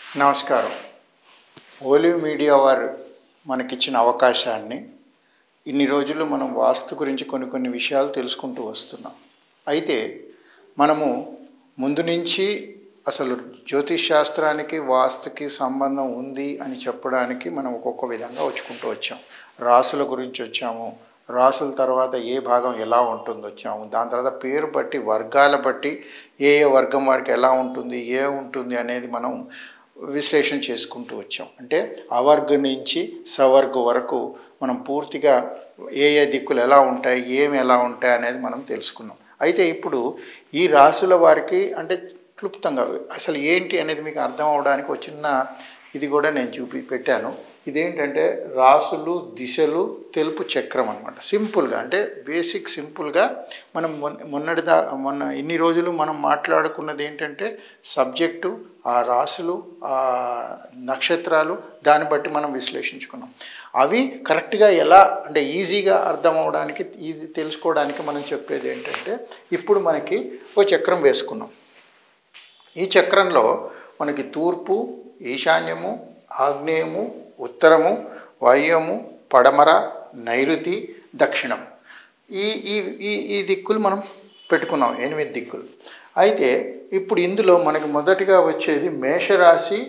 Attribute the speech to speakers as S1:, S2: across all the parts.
S1: నమస్కారం olive media వారు మనకిచ్చిన అవకాశాన్ని ఇన్ని రోజులు మనం వాస్తు గురించి కొన్ని కొన్ని విషయాలు తెలుసుకుంటూ వస్తున్నాం అయితే మనము ముందు నుంచి అసలు జ్యోతిష్ శాస్త్రానికి వాస్తుకి సంబంధం ఉంది అని చెప్పడానికి మనం ఒక్కొక్క విధంగా వచ్చుకుంటూ వచ్చాం రాసుల గురించి వచ్చాము రాసుల తర్వాత ఏ భాగం ఎలా ఉంటుంది వచ్చాము దాని తర్వాత పేరు బట్టి వర్గాల బట్టి ఏ ఏ వర్గం వారికి ఎలా ఉంటుంది ఏ ఉంటుంది అనేది మనం విశ్లేషణ చేసుకుంటూ వచ్చాం అంటే అవర్గ నుంచి సవర్గ వరకు మనం పూర్తిగా ఏ ఏ దిక్కులు ఎలా ఉంటాయి ఏమి ఎలా ఉంటాయి అనేది మనం తెలుసుకున్నాం అయితే ఇప్పుడు ఈ రాసుల వారికి అంటే క్లుప్తంగా అసలు ఏంటి అనేది మీకు అర్థం అవడానికి ఒక చిన్న ఇది కూడా నేను చూపి పెట్టాను ఇదేంటంటే రాసులు దిశలు తెలుపు చక్రం అనమాట సింపుల్గా అంటే బేసిక్ సింపుల్గా మనం మొన్న మొన్నటిదా మొన్న ఇన్ని రోజులు మనం మాట్లాడుకున్నది ఏంటంటే సబ్జెక్టు ఆ రాసులు ఆ నక్షత్రాలు దాన్ని బట్టి మనం విశ్లేషించుకున్నాం అవి కరెక్ట్గా ఎలా అంటే ఈజీగా అర్థం అవడానికి ఈజీ తెలుసుకోవడానికి మనం చెప్పేది ఏంటంటే ఇప్పుడు మనకి ఓ చక్రం వేసుకున్నాం ఈ చక్రంలో మనకి తూర్పు ఈశాన్యము ఆగ్నేయము ఉత్తరము వాయువ్యము పడమర నైరుతి దక్షిణం ఈ ఈ ఈ ఈ దిక్కులు మనం పెట్టుకున్నాం ఎనిమిది దిక్కులు అయితే ఇప్పుడు ఇందులో మనకి మొదటిగా వచ్చేది మేషరాశి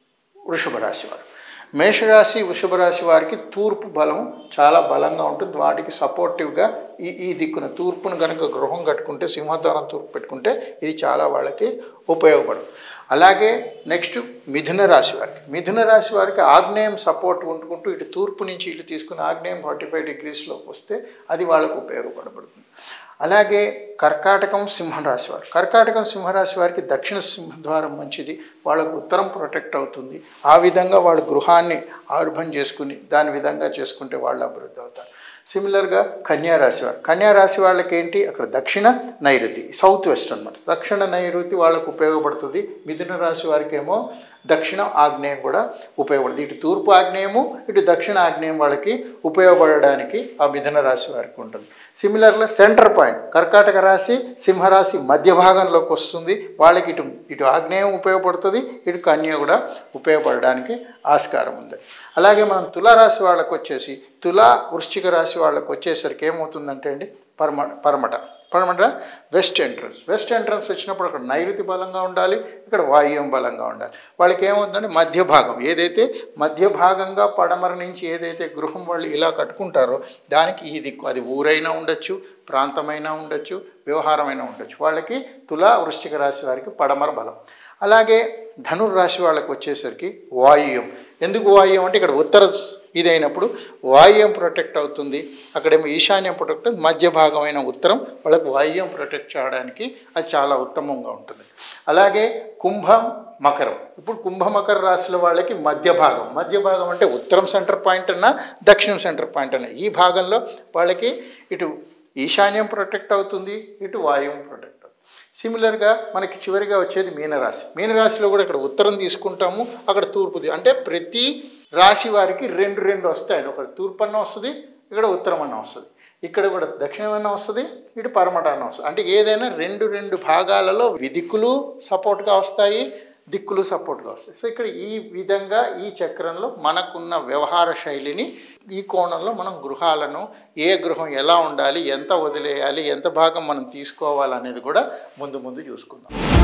S1: వృషభ రాశి వారు మేషరాశి వృషభ రాశి వారికి తూర్పు బలం చాలా బలంగా ఉంటుంది వాటికి సపోర్టివ్గా ఈ ఈ దిక్కున తూర్పును కనుక గృహం కట్టుకుంటే సింహద్వారం తూర్పు పెట్టుకుంటే ఇది చాలా వాళ్ళకి ఉపయోగపடும் అలాగే నెక్స్ట్ మిథున రాశి వారికి మిథున రాశి వారికి ఆగ్నేయం సపోర్ట్ ఉంటుకుంటూ ఇటు తూర్పు నుంచి ఇటు తీసుకుని ఆగ్నేయం ఫార్టీ ఫైవ్ డిగ్రీస్లోకి వస్తే అది వాళ్ళకు ఉపయోగపడబడుతుంది అలాగే కర్కాటకం సింహరాశి వారు కర్కాటకం సింహరాశి వారికి దక్షిణ సింహద్వారం మంచిది వాళ్ళకు ఉత్తరం ప్రొటెక్ట్ అవుతుంది ఆ విధంగా వాళ్ళు గృహాన్ని ఆరుభం చేసుకుని దాని విధంగా చేసుకుంటే వాళ్ళు అభివృద్ధి అవుతారు సిమిలర్గా కన్యారాశి వారు కన్యారాశి వాళ్ళకి ఏంటి అక్కడ దక్షిణ నైరుతి సౌత్ వెస్ట్ అనమాట దక్షిణ నైరుతి వాళ్ళకు ఉపయోగపడుతుంది మిథున రాశి వారికి ఏమో దక్షిణ ఆగ్నేయం కూడా ఉపయోగపడుతుంది ఇటు తూర్పు ఆగ్నేయము ఇటు దక్షిణ ఆగ్నేయం వాళ్ళకి ఉపయోగపడడానికి ఆ మిథున రాశి వారికి ఉంటుంది సిమిలర్గా సెంటర్ పాయింట్ కర్కాటక రాశి సింహరాశి మధ్య భాగంలోకి వస్తుంది వాళ్ళకి ఇటు ఇటు ఆగ్నేయం ఉపయోగపడుతుంది ఇటు కన్య కూడా ఉపయోగపడడానికి ఆస్కారం ఉంది అలాగే మనం తులారాశి వాళ్ళకు వచ్చేసి తులా వృశ్చిక రాశి వాళ్ళకు వచ్చేసరికి ఏమవుతుందంటే అండి పరమ పరమట పరమట వెస్ట్ ఎంట్రన్స్ వెస్ట్ ఎంట్రన్స్ వచ్చినప్పుడు అక్కడ నైరుతి బలంగా ఉండాలి ఇక్కడ వాయువ్యం బలంగా ఉండాలి వాళ్ళకి ఏమవుతుందంటే మధ్య భాగం ఏదైతే మధ్య భాగంగా పడమర నుంచి ఏదైతే గృహం వాళ్ళు ఇలా కట్టుకుంటారో దానికి ఈ దిక్కు అది ఊరైనా ఉండొచ్చు ప్రాంతమైనా ఉండొచ్చు వ్యవహారమైనా ఉండొచ్చు వాళ్ళకి తులా వృశ్చిక రాశి వారికి పడమర బలం అలాగే ధనుర్రాశి వాళ్ళకి వచ్చేసరికి వాయువ్యం ఎందుకు వాయువ్యం అంటే ఇక్కడ ఉత్తర ఇదైనప్పుడు వాయువ్యం ప్రొటెక్ట్ అవుతుంది అక్కడేమో ఈశాన్యం ప్రొటెక్ట్ మధ్య భాగమైన ఉత్తరం వాళ్ళకి వాయువ్యం ప్రొటెక్ట్ చేయడానికి అది చాలా ఉత్తమంగా ఉంటుంది అలాగే కుంభం మకరం ఇప్పుడు కుంభ మకర రాశుల వాళ్ళకి మధ్య భాగం మధ్య భాగం అంటే ఉత్తరం సెంటర్ పాయింట్ అన్నా దక్షిణం సెంటర్ పాయింట్ అన్నా ఈ భాగంలో వాళ్ళకి ఇటు ఈశాన్యం ప్రొటెక్ట్ అవుతుంది ఇటు వాయువ్యం ప్రొటెక్ట్ సిమిలర్గా మనకి చివరిగా వచ్చేది మీనరాశి మీనరాశిలో కూడా ఇక్కడ ఉత్తరం తీసుకుంటాము అక్కడ తూర్పుది అంటే ప్రతి రాశి వారికి రెండు రెండు వస్తాయి ఒక తూర్పు అన్న వస్తుంది ఇక్కడ ఉత్తరం అన్న వస్తుంది ఇక్కడ కూడా దక్షిణం అన్న వస్తుంది ఇటు పరమట అన్న వస్తుంది అంటే ఏదైనా రెండు రెండు భాగాలలో దిక్కులు సపోర్ట్గా వస్తాయి దిక్కులు సపోర్ట్గా వస్తాయి సో ఇక్కడ ఈ విధంగా ఈ చక్రంలో మనకున్న వ్యవహార శైలిని ఈ కోణంలో మనం గృహాలను ఏ గృహం ఎలా ఉండాలి ఎంత వదిలేయాలి ఎంత భాగం మనం తీసుకోవాలనేది కూడా ముందు ముందు చూసుకుందాం